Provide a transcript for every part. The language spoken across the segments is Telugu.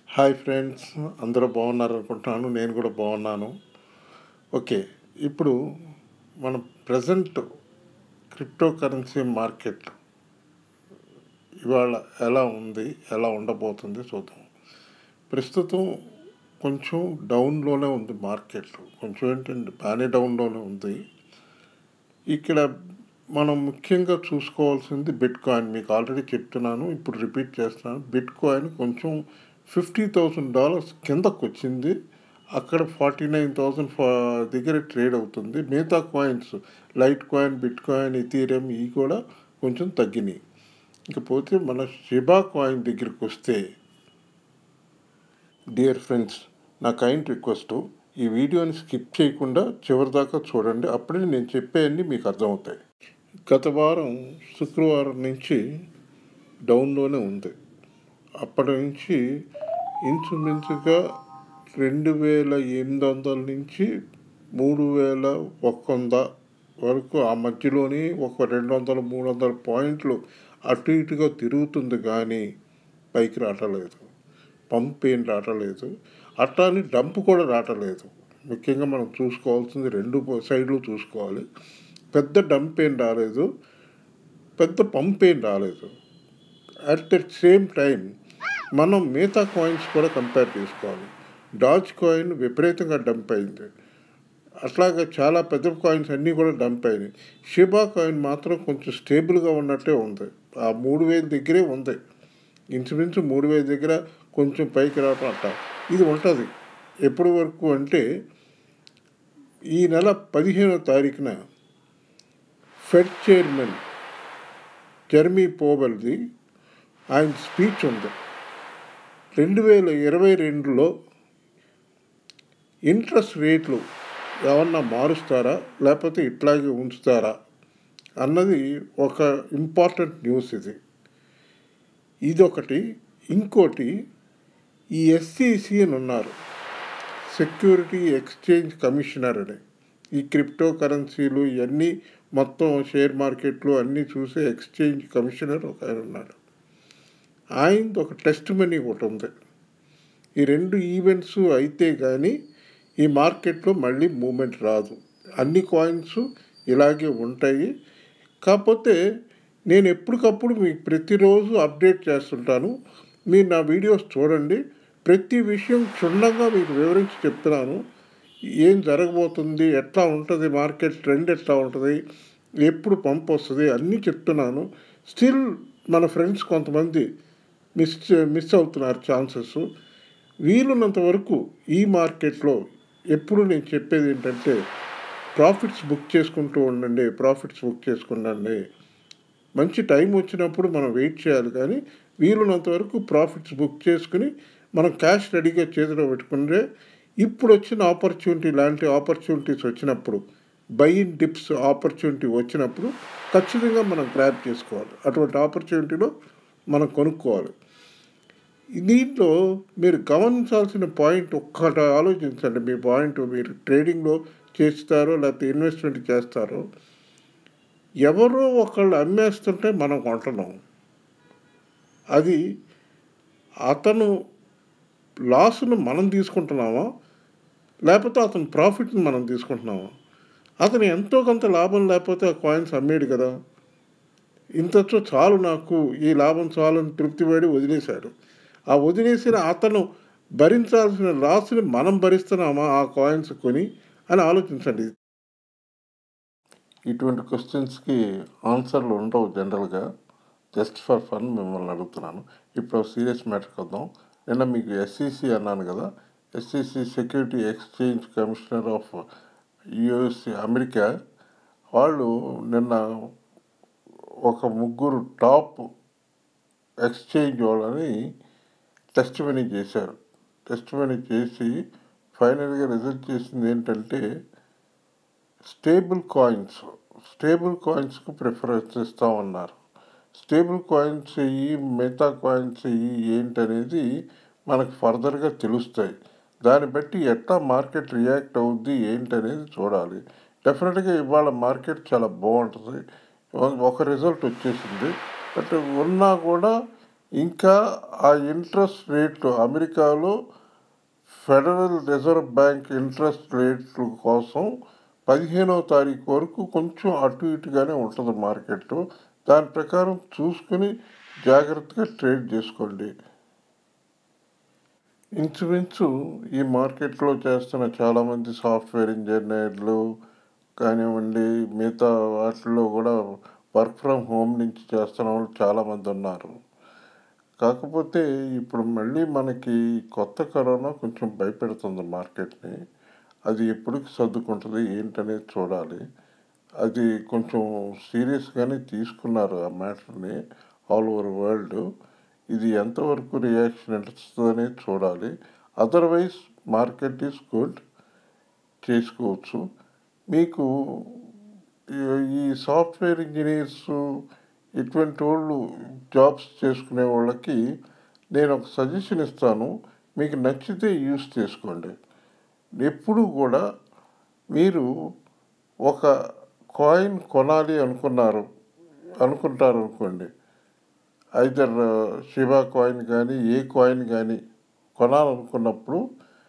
హాయ్ ఫ్రెండ్స్ అందరూ బాగున్నారు అనుకుంటున్నాను నేను కూడా బాగున్నాను ఓకే ఇప్పుడు మన ప్రజెంట్ క్రిప్టో కరెన్సీ మార్కెట్ ఇవాళ ఎలా ఉంది ఎలా ఉండబోతుంది చూద్దాం ప్రస్తుతం కొంచెం డౌన్లోనే ఉంది మార్కెట్ కొంచెం ఏంటంటే బాగానే డౌన్లోనే ఉంది ఇక్కడ మనం ముఖ్యంగా చూసుకోవాల్సింది బిట్ కాయిన్ మీకు ఆల్రెడీ చెప్తున్నాను ఇప్పుడు రిపీట్ చేస్తున్నాను బిట్ కాయిన్ కొంచెం ఫిఫ్టీ థౌసండ్ డాలర్స్ కిందకు వచ్చింది అక్కడ ఫార్టీ నైన్ థౌసండ్ దగ్గర ట్రేడ్ అవుతుంది మిగతా coins litecoin bitcoin ethereum ఇవి కూడా కొంచెం తగ్గినాయి ఇకపోతే మన షిబా కాయిన్ దగ్గరికి వస్తే డియర్ ఫ్రెండ్స్ నా కైండ్ రిక్వెస్ట్ ఈ వీడియోని స్కిప్ చేయకుండా చివరి దాకా చూడండి అప్పుడే నేను చెప్పేవన్నీ మీకు అర్థమవుతాయి గత వారం శుక్రవారం నుంచి డౌన్లోనే ఉంది అప్పటి నుంచి ఇంచుమించుగా రెండు వేల ఎనిమిది వందల నుంచి మూడు వేల ఒక వంద వరకు ఆ మధ్యలోని ఒక రెండు వందల మూడు వందల పాయింట్లు అటు ఇటుగా తిరుగుతుంది కానీ పైకి రావట్లేదు పంప్ ఏం రావట్లేదు అట్లాని డంప్ కూడా రావట్లేదు ముఖ్యంగా మనం చూసుకోవాల్సింది రెండు సైడ్లు చూసుకోవాలి పెద్ద డంప్ ఏం రాలేదు పెద్ద పంప్ ఏం రాలేదు అట్ ద సేమ్ టైం మనం మిగతా కాయిన్స్ కూడా కంపేర్ చేసుకోవాలి డాజ్ కాయిన్ విపరీతంగా డంప్ అయింది అట్లాగే చాలా పెద్ద కాయిన్స్ అన్నీ కూడా డంప్ అయినాయి షిబా కాయిన్ మాత్రం కొంచెం స్టేబుల్గా ఉన్నట్టే ఉంది ఆ మూడు వేల దగ్గరే ఉంది ఇంచుమించు మూడు వేల దగ్గర కొంచెం పైకి రావటం అట్ట ఇది ఉంటుంది ఎప్పటి వరకు అంటే ఈ నెల పదిహేనో తారీఖున ఫెడ్ చైర్మన్ జర్మీ పోబల్ది ఆయన స్పీచ్ ఉంది రెండు వేల ఇరవై రెండులో ఇంట్రెస్ట్ రేట్లు ఏమన్నా మారుస్తారా లేకపోతే ఇట్లాగే ఉంచుతారా అన్నది ఒక ఇంపార్టెంట్ న్యూస్ ఇది ఇదొకటి ఇంకోటి ఈ ఎస్సీసీ అని ఉన్నారు సెక్యూరిటీ ఎక్స్చేంజ్ కమిషనర్ అని ఈ క్రిప్టో కరెన్సీలు ఇవన్నీ మొత్తం షేర్ మార్కెట్లు అన్నీ చూసే ఎక్స్చేంజ్ కమిషనర్ ఒక ఆయన ఉన్నాడు ఆయనది ఒక టెస్ట్ మనీ ఒకటి ఉంది ఈ రెండు ఈవెంట్స్ అయితే కానీ ఈ మార్కెట్లో మళ్ళీ మూమెంట్ రాదు అన్ని కాయిన్స్ ఇలాగే ఉంటాయి కాకపోతే నేను ఎప్పటికప్పుడు మీకు ప్రతిరోజు అప్డేట్ చేస్తుంటాను మీరు నా వీడియోస్ చూడండి ప్రతి విషయం క్షుణ్ణంగా మీకు వివరించి చెప్తున్నాను ఏం జరగబోతుంది ఎట్లా ఉంటుంది మార్కెట్ ట్రెండ్ ఎట్లా ఉంటుంది ఎప్పుడు పంప్ వస్తుంది అన్నీ చెప్తున్నాను స్టిల్ మన ఫ్రెండ్స్ కొంతమంది మిస్ మిస్ అవుతున్నారు ఛాన్సెస్ వీలున్నంత వరకు ఈ మార్కెట్లో ఎప్పుడు నేను చెప్పేది ఏంటంటే ప్రాఫిట్స్ బుక్ చేసుకుంటూ ఉండండి ప్రాఫిట్స్ బుక్ చేసుకుండండి మంచి టైం వచ్చినప్పుడు మనం వెయిట్ చేయాలి కానీ వీలున్నంత వరకు ప్రాఫిట్స్ బుక్ చేసుకుని మనం క్యాష్ రెడీగా చేతిలో పెట్టుకుంటే ఇప్పుడు వచ్చిన ఆపర్చునిటీ లాంటి ఆపర్చునిటీస్ వచ్చినప్పుడు బై ఇన్ డిప్స్ ఆపర్చునిటీ వచ్చినప్పుడు ఖచ్చితంగా మనం గ్రాప్ చేసుకోవాలి అటువంటి ఆపర్చునిటీలో మనం కొనుక్కోవాలి దీంట్లో మీరు గమనించాల్సిన పాయింట్ ఒక్కటి ఆలోచించండి మీ పాయింట్ మీరు ట్రేడింగ్లో చేస్తారో లేకపోతే ఇన్వెస్ట్మెంట్ చేస్తారో ఎవరో ఒకళ్ళు అమ్మేస్తుంటే మనం కొంటున్నాం అది అతను లాస్ను మనం తీసుకుంటున్నామా లేకపోతే అతని ప్రాఫిట్ని మనం తీసుకుంటున్నామా అతను ఎంతో కొంత లాభం లేకపోతే ఆ కాయిన్స్ అమ్మేడు కదా ఇంతతో చాలు నాకు ఈ లాభం చాలు అని తృప్తి పడి వదిలేశాడు ఆ వదిలేసిన అతను భరించాల్సిన లాస్ని మనం భరిస్తున్నామా ఆ కాయిన్స్ కొని అని ఆలోచించండి ఇటువంటి క్వశ్చన్స్కి ఆన్సర్లు ఉండవు జనరల్గా జస్ట్ ఫర్ ఫన్ మిమ్మల్ని అడుగుతున్నాను ఇప్పుడు సీరియస్ మ్యాటర్కి వద్దాం నిన్న మీకు ఎస్సీసీ అన్నాను కదా SEC security exchange commissioner of USC America వాళ్ళు నిన్న ఒక ముగ్గురు టాప్ ఎక్స్చేంజ్ వాళ్ళని టెస్ట్ మనీ చేశారు టెస్ట్ మనీ చేసి ఫైనల్గా రిజల్ట్ చేసింది ఏంటంటే స్టేబుల్ కాయిన్స్ స్టేబుల్ కాయిన్స్కి ప్రిఫరెన్స్ ఇస్తామన్నారు స్టేబుల్ కాయిన్స్ ఇవి మిగతా కాయిన్స్ ఇవి ఏంటనేది మనకు ఫర్దర్గా తెలుస్తాయి దాన్ని బట్టి ఎట్లా మార్కెట్ రియాక్ట్ అవుద్ది ఏంటనేది చూడాలి డెఫినెట్గా ఇవాళ మార్కెట్ చాలా బాగుంటుంది ఒక రిజల్ట్ వచ్చేసింది బట్ ఉన్నా కూడా ఇంకా ఆ ఇంట్రెస్ట్ రేట్లు అమెరికాలో ఫెడరల్ రిజర్వ్ బ్యాంక్ ఇంట్రెస్ట్ రేట్ల కోసం పదిహేనవ తారీఖు వరకు కొంచెం అటు ఇటుగానే ఉంటుంది మార్కెట్ దాని ప్రకారం చూసుకుని జాగ్రత్తగా ట్రేడ్ చేసుకోండి ఇంచుమించు ఈ మార్కెట్లో చేస్తున్న చాలామంది సాఫ్ట్వేర్ ఇంజనీర్లు కానివ్వండి మిగతా వాటిల్లో కూడా వర్క్ ఫ్రమ్ హోమ్ నుంచి చేస్తున్న వాళ్ళు చాలామంది ఉన్నారు కాకపోతే ఇప్పుడు మళ్ళీ మనకి కొత్త కరోనా కొంచెం భయపెడుతుంది మార్కెట్ని అది ఎప్పటికి సర్దుకుంటుంది ఏంటనేది చూడాలి అది కొంచెం సీరియస్గానే తీసుకున్నారు ఆ మ్యాటర్ని ఆల్ ఓవర్ వరల్డ్ ఇది ఎంతవరకు రియాక్షన్ ఇస్తుందనేది చూడాలి అదర్వైజ్ మార్కెట్ ఈస్ గుడ్ చేసుకోవచ్చు మీకు ఈ- ఈ సాఫ్ట్వేర్ ఇంజనీర్స్ ఇటువంటి వాళ్ళు జాబ్స్ చేసుకునే వాళ్ళకి నేను ఒక సజెషన్ ఇస్తాను మీకు నచ్చితే యూస్ చేసుకోండి ఎప్పుడు కూడా మీరు ఒక కాయిన్ కొనాలి అనుకున్నారు అనుకుంటారు అనుకోండి ఐదర్ శివా కాయిన్ కానీ ఏ కాయిన్ కానీ కొనాలనుకున్నప్పుడు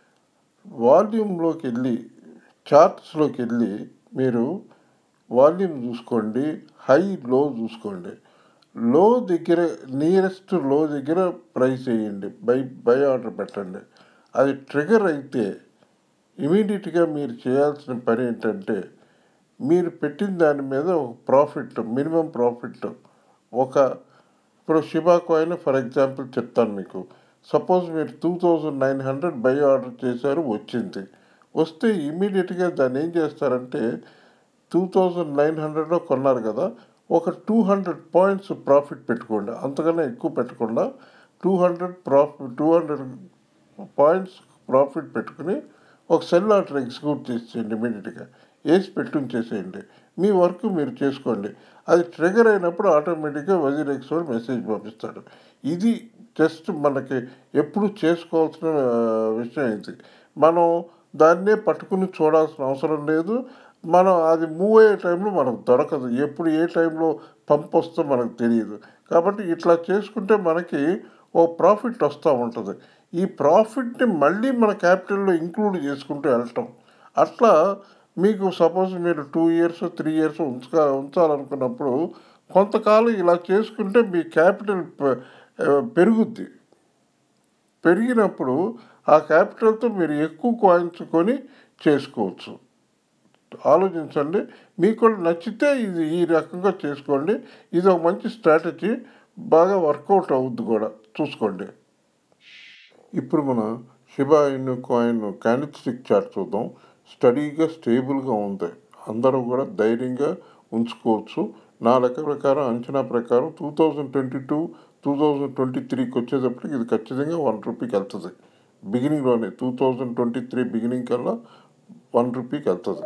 వాల్యూమ్లోకి వెళ్ళి చార్ట్స్లోకి వెళ్ళి మీరు వాల్యూమ్ చూసుకోండి హై లో చూసుకోండి లో దగ్గర నియరెస్ట్ లో దగ్గర ప్రైస్ వేయండి బై బై ఆర్డర్ పెట్టండి అది ట్రిగర్ అయితే ఇమీడియట్గా మీరు చేయాల్సిన పని ఏంటంటే మీరు పెట్టిన దాని మీద ఒక ప్రాఫిట్ మినిమం ప్రాఫిట్ ఒక ఇప్పుడు షిబా కాయిన్ ఫర్ ఎగ్జాంపుల్ చెప్తాను మీకు సపోజ్ మీరు two thousand nine hundred buy order చేశారు వచ్చింది వస్తే ఇమీడియట్గా దాన్ని ఏం చేస్తారంటే టూ థౌజండ్ నైన్ హండ్రెడ్లో కొన్నారు కదా ఒక టూ హండ్రెడ్ పాయింట్స్ ప్రాఫిట్ పెట్టుకోండి అంతకన్నా ఎక్కువ పెట్టకుండా two hundred profit two hundred points profit పెట్టుకుని ఒక సెల్ ఆర్డర్ ఎగ్జిక్యూట్ చేసేయండి ఇమీడియట్గా వేసి పెట్టుంచేసేయండి మీ వర్క్ మీరు చేసుకోండి అది ట్రిగర్ అయినప్పుడు ఆటోమేటిక్గా వజీర్ ఎక్స్ వాడు మెసేజ్ పంపిస్తాడు ఇది జస్ట్ మనకి ఎప్పుడు చేసుకోవాల్సిన ఆ, విషయం ఇది మనం దాన్నే పట్టుకుని చూడాల్సిన అవసరం లేదు మనం అది మూవ్ అయ్యే టైంలో మనకు దొరకదు ఎప్పుడు ఏ టైంలో పంప్ వస్తుందో మనకు తెలియదు కాబట్టి ఇట్లా చేసుకుంటే మనకి ఓ ప్రాఫిట్ వస్తూ ఉంటుంది ఈ ప్రాఫిట్ని మళ్ళీ మన క్యాపిటల్లో ఇంక్లూడ్ చేసుకుంటూ వెళ్ళటం అట్లా మీకు సపోజ్ మీరు టూ ఇయర్స్ త్రీ ఇయర్స్ ఉంచుక ఉంచాలనుకున్నప్పుడు కొంతకాలం ఇలా చేసుకుంటే మీ క్యాపిటల్ పె- పెరుగుద్ది పెరిగినప్పుడు ఆ క్యాపిటల్తో మీరు ఎక్కువ కాయిన్స్ కొని చేసుకోవచ్చు ఆలోచించండి మీకు కూడా నచ్చితే ఇది ఈ రకంగా చేసుకోండి ఇది ఒక మంచి స్ట్రాటజీ బాగా వర్కౌట్ అవుద్ది కూడా చూసుకోండి ఇప్పుడు మన shiba inu coin candlestick chart చూద్దాం స్టడీగా స్టేబుల్గా ఉంది అందరూ కూడా ధైర్యంగా ఉంచుకోవచ్చు నా లెక్క ప్రకారం అంచనా ప్రకారం two thousand twenty two two thousand twenty త్రీకి వచ్చేటప్పటికి ఇది ఖచ్చితంగా వన్ రూపీకి వెళ్తుంది బిగినింగ్లోనే two thousand twenty three beginning కల్లా వన్ రూపీకి వెళ్తుంది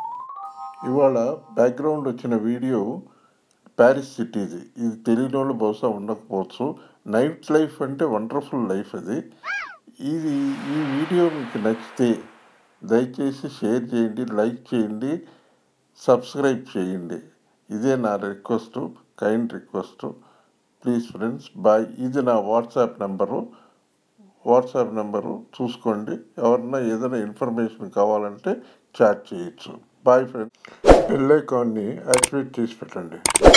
ఇవాళ బ్యాక్గ్రౌండ్ వచ్చిన వీడియో ప్యారిస్ సిటీది ఇది తెలియని వాళ్ళు బహుశా ఉండకపోవచ్చు నైట్ లైఫ్ అంటే వండర్ఫుల్ లైఫ్ అది ఇది ఈ వీడియో మీకు నచ్చితే దయచేసి షేర్ చేయండి లైక్ చేయండి సబ్స్క్రైబ్ చేయండి ఇదే నా request kind request please friends bye ఇది నా వాట్సాప్ నెంబరు వాట్సాప్ నెంబరు చూసుకోండి ఎవరన్నా ఏదైనా ఇన్ఫర్మేషన్ కావాలంటే చాట్ చేయొచ్చు బాయ్ ఫ్రెండ్స్ బెల్ ఐకాన్ని యాక్టివేట్ చేసి పెట్టండి